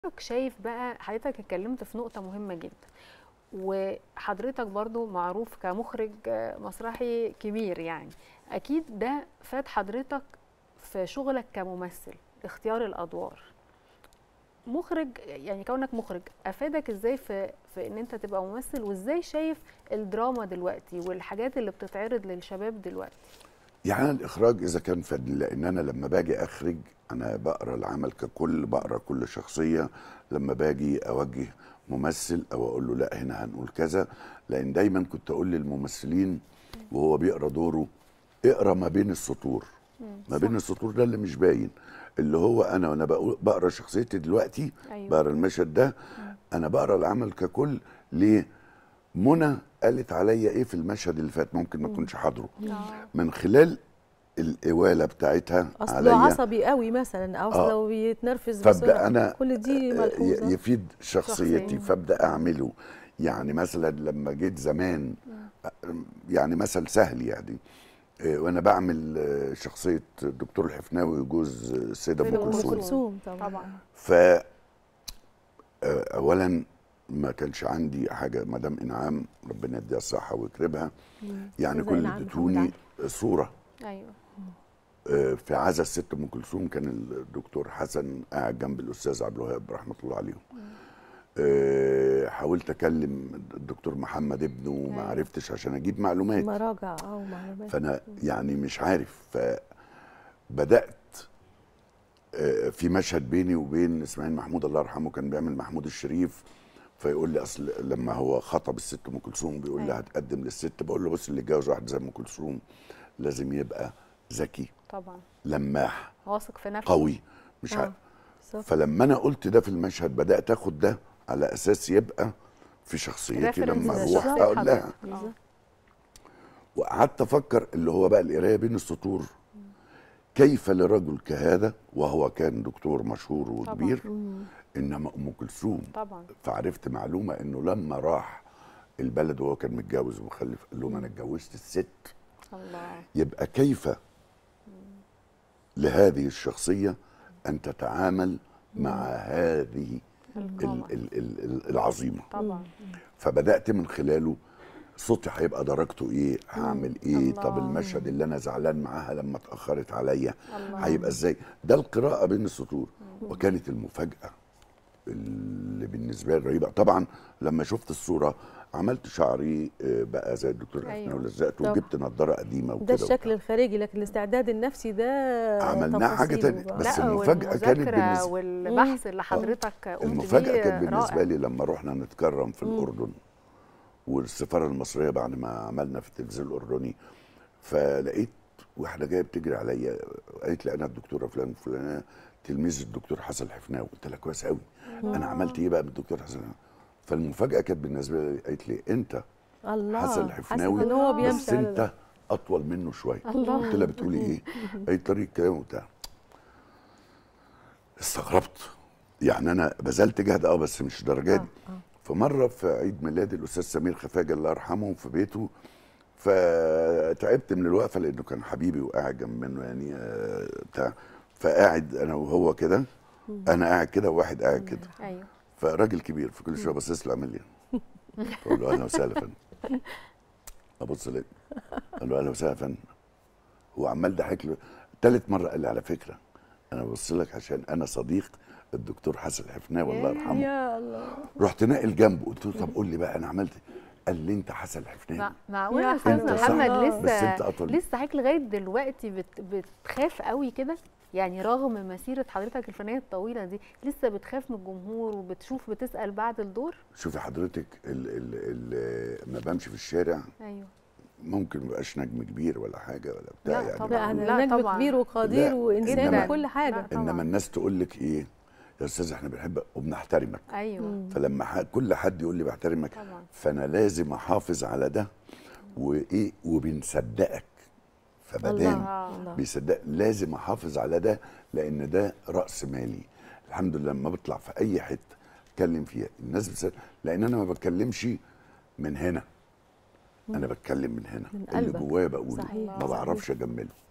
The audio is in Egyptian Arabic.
حضرتك شايف بقى حضرتك اتكلمت في نقطة مهمة جدا وحضرتك برضو معروف كمخرج مسرحي كبير يعني أكيد ده فات حضرتك في شغلك كممثل اختيار الأدوار مخرج يعني كونك مخرج أفادك إزاي في, في إن أنت تبقى ممثل وإزاي شايف الدراما دلوقتي والحاجات اللي بتتعرض للشباب دلوقتي يعني الإخراج إذا كان فن لأن أنا لما باجي أخرج أنا بقرا العمل ككل بقرا كل شخصية لما باجي أوجه ممثل أو أقول له لا هنا هنقول كذا لأن دايما كنت أقول للممثلين وهو بيقرا دوره اقرا ما بين السطور ما بين السطور ده اللي مش باين اللي هو انا وانا بقول- بقرا شخصيتي دلوقتي أيوة. بقرا المشهد ده انا بقرا العمل ككل ليه منى قالت عليا ايه في المشهد اللي فات ممكن ما اكونش حاضره من خلال القواله بتاعتها اصله عليا عصبي قوي مثلا او آه. اصله بيتنرفز فابدا بسرعه انا كل دي ي- ملحوظه يفيد شخصيتي شخصية. فابدا اعمله يعني مثلا لما جيت زمان يعني مثل سهل يعني آه، وانا بعمل آه، شخصيه الدكتور الحفناوي جوز السيده ام سيدة أم ام كلثوم كلثوم طبعا طبعا ف آه، اولا ما كانش عندي حاجه مدام انعام ربنا يديها الصحه ويكرمها يعني أستاذة كل اللي إنعام اديتوني محمود صوره أيوه آه، في عزا الست ام كلثوم كان الدكتور حسن قاعد جنب الاستاذ عبد الوهاب رحمه الله عليهم آه، حاولت اكلم الدكتور محمد ابنه وما أيوة. عرفتش عشان اجيب معلومات مراجع او معلومات فانا يعني مش عارف فبدات آه، في مشهد بيني وبين اسماعيل محمود الله يرحمه كان بيعمل محمود الشريف فيقول لي اصل لما هو خطب الست ام كلثوم بيقول لها أيوة. هتقدم للست بقول له بص اللي يتجوز واحد زي ام كلثوم لازم يبقى ذكي طبعا لماح واثق في نفسه قوي مش آه. عارف بالظبط. فلما انا قلت ده في المشهد بدات اخد ده على اساس يبقى في شخصيتي reference لما اروح للشخصية اقول لها حضرتك. بالظبط. وقعدت افكر اللي هو بقى القرايه بين السطور كيف لرجل كهذا وهو كان دكتور مشهور وكبير انما ام كلثوم طبعا فعرفت معلومه انه لما راح البلد وهو كان متجوز ومخلف قال لهم انا اتجوزت الست الله يبقى كيف لهذه الشخصيه ان تتعامل مع هذه ال- القامة ال- ال- ال- العظيمه طبعا فبدات من خلاله صوتي هيبقى درجته ايه هعمل ايه طب الله. المشهد اللي انا زعلان معاها لما اتاخرت عليا الله. هيبقى ازاي ده القراءه بين السطور وكانت المفاجاه اللي بالنسبه لي رهيبه طبعا لما شفت الصوره عملت شعري آه، بقى زي الدكتور أيوة. أيوة. ولزقته طبعا. وجبت نضاره قديمه وكده ده الشكل وبتاع. الخارجي لكن الاستعداد النفسي ده عملناه حاجة تفاصيله تانية، بقى. بس لا المفاجأة كانت والمذاكرة بالنسبة- والبحث اللي حضرتك قمت المفاجاه بيه كانت بالنسبه رائع. لي لما رحنا نتكرم في الاردن والسفاره المصريه بعد ما عملنا في التلفزيون الاردني فلقيت واحده جايه بتجري عليا قالت لي انا الدكتوره فلان فلانه تلميذ الدكتور حسن الحفناوي قلت لها كويس قوي انا عملت ايه بقى بالدكتور حسن الحفناوي؟ فالمفاجاه كانت بالنسبه لي قالت لي انت الله حسن الحفناوي ان هو بس بيمشي على انت اطول منه شويه الله. قلت لها بتقولي ايه؟ قالت طريقه كلامه وبتاع استغربت يعني انا بذلت جهد اه بس مش الدرجه دي فمره في عيد ميلاد الاستاذ سمير خفاجه الله يرحمه في بيته فتعبت من الوقفه لانه كان حبيبي وقاعد جنب منه يعني آه، بتاع فقاعد انا وهو كده انا قاعد كده وواحد قاعد كده ايوه فراجل كبير فكل شويه باصص له عامل لي بقول له اهلا وسهلا يا فندم ابص ليه قال له اهلا وسهلا يا فندم هو عمال ضحك له تالت مره قال لي على فكره انا ببص لك عشان انا صديق الدكتور حسن الحفناوي الله يرحمه يا الله رحت ناقل جنبه قلت له طب قول لي بقى انا عملت إيه؟ قال لي انت حسن الحفناوي مع- معقول يا يا استاذ حسن. محمد صح. لسه بس انت اطول لسه حضرتك لغايه دلوقتي بت... بتخاف قوي كده يعني رغم مسيره حضرتك الفنيه الطويله دي لسه بتخاف من الجمهور وبتشوف بتسال بعد الدور شوفي حضرتك ال ال ال ما بمشي في الشارع ايوه ممكن ما بقاش نجم كبير ولا حاجه ولا بتاع لا يعني طبعاً. لا انا لا نجم طبعاً. كبير وقدير لا، وانسان إنما- وكل حاجه لا. طبعاً. انما الناس تقول لك ايه يا استاذ احنا بنحبك وبنحترمك ايوه فلما ح- كل حد يقول لي بحترمك طبعا فانا لازم احافظ على ده وايه وبنصدقك فمادام الله الله بيصدق لازم احافظ على ده لان ده راس مالي الحمد لله لما بطلع في اي حته اتكلم فيها الناس بتصدق لان انا ما بتكلمش من هنا انا بتكلم من هنا من اللي قلبك. جوايا بقوله صحيح، ما بعرفش صحيح. اجمله